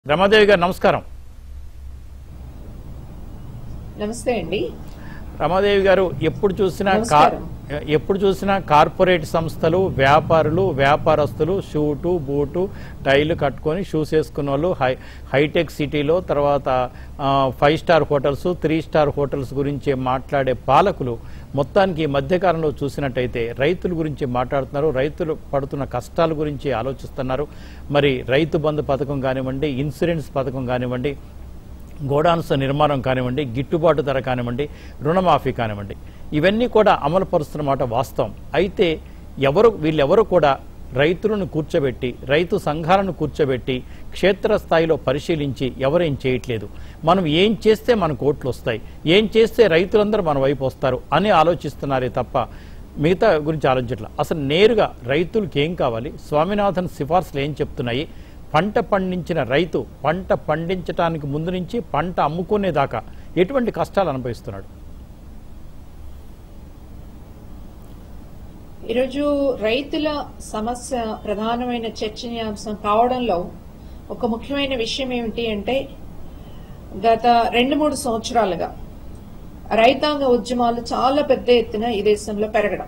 రమాదేవి గారు నమస్కారం నమస్తే అండి రమాదేవి గారు ఎప్పుడు చూసినా కార్ నమస్కారం. ఎప్పుడు చూసినా కార్పొరేట్ సంస్థలు వ్యాపారులు వ్యాపారస్తులు షూటు బూటు టైలు కట్టుకొని షూస్ వేసుకున్న వాళ్ళు హై హైటెక్ సిటీలో తర్వాత ఆ, five star hotels three star hotels గురించి మాట్లాడే పాలకులు మొత్తానికి ఈ మధ్యకాలంలో చూసినట్టయితే రైతుల గురించి మాట్లాడుతున్నారు రైతులు పడుతున్న కష్టాల గురించి ఆలోచిస్తున్నారు మరి రైతు బంధు పథకం కానివ్వండి ఇన్సూరెన్స్ పథకం కానివ్వండి గోడాన్స్ నిర్మాణం కానివ్వండి గిట్టుబాటు ధర కానివ్వండి రుణమాఫీ కానివ్వండి ఇవన్నీ కూడా అమలు పరుస్తున్న మాట వాస్తవం అయితే ఎవరు వీళ్ళెవరు కూడా రైతులను కూర్చోబెట్టి రైతు సంఘాలను కూర్చోబెట్టి క్షేత్రస్థాయిలో పరిశీలించి ఎవరేం చేయట్లేదు మనం ఏం చేస్తే మనకు ఓట్లు వస్తాయి ఏం చేస్తే రైతులందరూ మన వైపు వస్తారు అని ఆలోచిస్తున్నారే తప్ప మిగతా గురించి ఆలోచించట్ల అసలు నేరుగా రైతులకు ఏం కావాలి స్వామినాథన్ సిఫార్సులు ఏం చెప్తున్నాయి పంట పండించిన రైతు పంట పండించటానికి ముందు నుంచి పంట అమ్ముకునేదాకా ఎటువంటి కష్టాలు అనుభవిస్తున్నాడు ఈరోజు రైతుల సమస్య ప్రధానమైన చర్చనీయాంశం కావడంలో ఒక ముఖ్యమైన విషయం ఏమిటి అంటే గత రెండు మూడు సంవత్సరాలుగా రైతాంగ ఉద్యమాలు చాలా పెద్ద ఎత్తున ఈ దేశంలో పెరగడం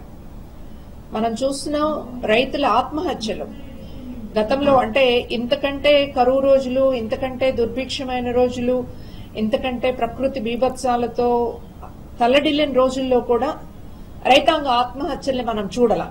మనం చూస్తున్నాం రైతుల ఆత్మహత్యలు గతంలో అంటే ఇంతకంటే కరువు రోజులు ఇంతకంటే దుర్భిక్షమైన రోజులు ఇంతకంటే ప్రకృతి బీభత్సాలతో తల్లడిల్లిన రోజుల్లో కూడా రైతాంగ ఆత్మహత్యల్ని మనం చూడాల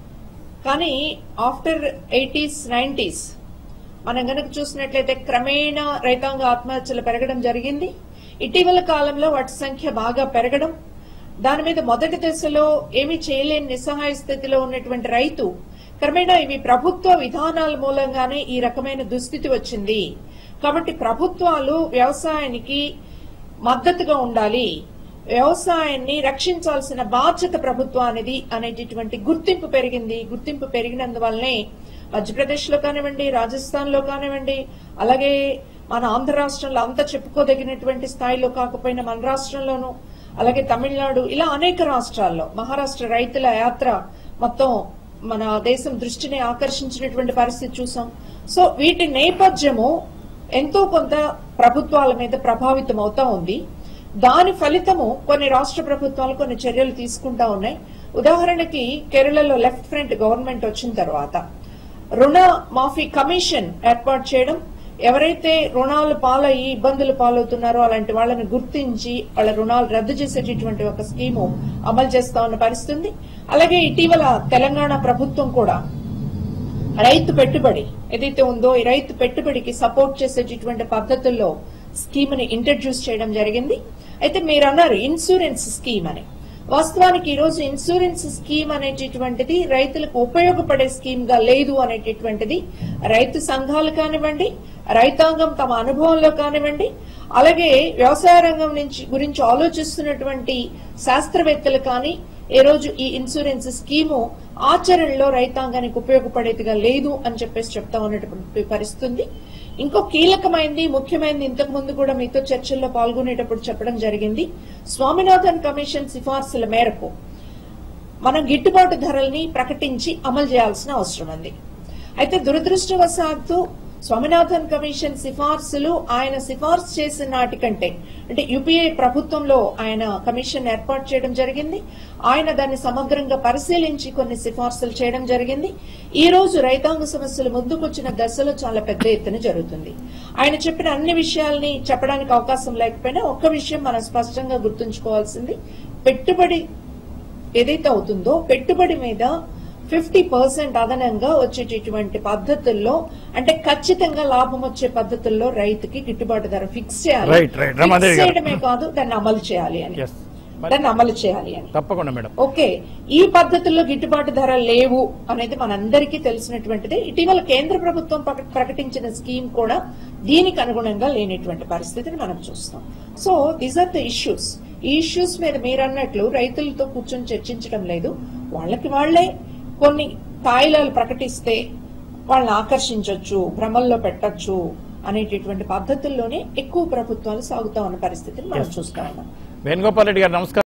కానీ ఆఫ్టర్ ఎయిటీస్ నైన్టీస్ మనం గనక చూసినట్లయితే క్రమేణా రైతాంగ ఆత్మహత్యలు పెరగడం జరిగింది ఇటీవల కాలంలో వాటి సంఖ్య బాగా పెరగడం దాని మీద మొదటి దశలో ఏమీ చేయలేని నిస్సహాయ స్థితిలో ఉన్నటువంటి రైతు క్రమేణా ఇవి ప్రభుత్వ విధానాల మూలంగానే ఈ రకమైన దుస్థితి వచ్చింది కాబట్టి ప్రభుత్వాలు వ్యవసాయానికి మద్దతుగా ఉండాలి వ్యవసాయాన్ని రక్షించాల్సిన బాధ్యత ప్రభుత్వానిది అనేటటువంటి గుర్తింపు పెరిగింది గుర్తింపు పెరిగినందువల్లనే మధ్యప్రదేశ్ లో కానివ్వండి రాజస్థాన్ లో కానివ్వండి అలాగే మన ఆంధ్ర రాష్ట్రంలో అంత చెప్పుకోదగినటువంటి స్థాయిలో కాకపోయినా మన రాష్ట్రంలోనూ అలాగే తమిళనాడు ఇలా అనేక రాష్ట్రాల్లో మహారాష్ట్ర రైతుల యాత్ర మొత్తం మన దేశం దృష్టిని ఆకర్షించినటువంటి పరిస్థితి చూసాం సో వీటి నేపథ్యము ఎంతో కొంత ప్రభుత్వాల మీద ప్రభావితం అవుతా ఉంది దాని ఫలితము కొన్ని రాష్ట్ర ప్రభుత్వాలు కొన్ని చర్యలు తీసుకుంటా ఉన్నాయి ఉదాహరణకి కేరళలో లెఫ్ట్ ఫ్రంట్ గవర్నమెంట్ వచ్చిన తర్వాత రుణ మాఫీ కమిషన్ ఏర్పాటు చేయడం ఎవరైతే రుణాలు పాలయ్యి ఇబ్బందులు పాలవుతున్నారో అలాంటి వాళ్ళని గుర్తించి వాళ్ళ రుణాలు రద్దు చేసేటటువంటి ఒక స్కీము అమలు చేస్తా ఉన్న పరిస్థితి ఉంది. అలాగే ఇటీవల తెలంగాణ ప్రభుత్వం కూడా రైతు పెట్టుబడి ఏదైతే ఉందో ఈ రైతు పెట్టుబడికి సపోర్ట్ చేసేటటువంటి పద్ధతుల్లో స్కీమ్ ని ఇంట్రడ్యూస్ చేయడం జరిగింది అయితే మీరు అన్నారు ఇన్సూరెన్స్ స్కీమ్ అని వాస్తవానికి ఈ రోజు ఇన్సూరెన్స్ స్కీమ్ అనేటటువంటిది రైతులకు ఉపయోగపడే స్కీమ్ గా లేదు అనేటటువంటిది రైతు సంఘాలు కానివ్వండి రైతాంగం తమ అనుభవంలో కానివ్వండి అలాగే వ్యవసాయ రంగం నుంచి గురించి ఆలోచిస్తున్నటువంటి శాస్త్రవేత్తలు కానీ ఈ రోజు ఈ ఇన్సూరెన్స్ స్కీము ఆచరణలో రైతాంగానికి ఉపయోగపడేదిగా లేదు అని చెప్పేసి చెప్తా ఉన్నటువంటి పరిస్థితి ఉంది. ఇంకో కీలకమైంది ముఖ్యమైనది ఇంతకు ముందు కూడా మీతో చర్చల్లో పాల్గొనేటప్పుడు చెప్పడం జరిగింది స్వామినాథన్ కమిషన్ సిఫార్సుల మేరకు మనం గిట్టుబాటు ధరల్ని ప్రకటించి అమలు చేయాల్సిన అవసరం ఉంది అయితే దురదృష్టవశాత్తు స్వామినాథన్ కమిషన్ సిఫార్సులు ఆయన సిఫార్సు చేసిన నాటికంటే అంటే యూపీఏ ప్రభుత్వంలో ఆయన కమిషన్ ఏర్పాటు చేయడం జరిగింది ఆయన దాన్ని సమగ్రంగా పరిశీలించి కొన్ని సిఫార్సులు చేయడం జరిగింది ఈ రోజు రైతాంగ సమస్యలు ముందుకొచ్చిన దశలో చాలా పెద్ద ఎత్తున జరుగుతుంది ఆయన చెప్పిన అన్ని విషయాల్ని చెప్పడానికి అవకాశం లేకపోయినా ఒక్క విషయం మనం స్పష్టంగా గుర్తుంచుకోవాల్సింది పెట్టుబడి ఏదైతే అవుతుందో పెట్టుబడి మీద ఫిఫ్టీ పర్సెంట్ అదనంగా వచ్చేటటువంటి పద్ధతుల్లో అంటే ఖచ్చితంగా లాభం వచ్చే పద్ధతుల్లో రైతుకి గిట్టుబాటు ధర ఫిక్స్ చేయాలి Right, right. రమాదేవి ఫిక్స్ గారు. చేయడమే కాదు దాన్ని అమలు చేయాలి అని Yes. మరి- దాన్ని అమలు చేయాలి అని తప్పకుండా మేడం ఓకే ఈ పద్ధతుల్లో గిట్టుబాటు ధర లేవు అనేది మనందరికీ తెలిసినటువంటిదే ఇటీవల కేంద్ర ప్రభుత్వం ప్రక- ప్రకటించిన స్కీమ్ కూడా దీనికి అనుగుణంగా లేనటువంటి పరిస్థితిని మనం చూస్తాం so these are the issues ఈ ఇష్యూస్ మీద మీరు అన్నట్లు రైతులతో కూర్చొని చర్చించడం లేదు వాళ్ళకి వాళ్లే కొన్ని తాయిలాలు ప్రకటిస్తే వాళ్ళని ఆకర్షించవచ్చు భ్రమల్లో పెట్టొచ్చు అనేటటువంటి పద్ధతుల్లోనే ఎక్కువ ప్రభుత్వాలు సాగుతా ఉన్న పరిస్థితిని మనం Yes. చూస్తా ఉన్నాం వేణుగోపాల్ రెడ్డి గారు నమస్కారం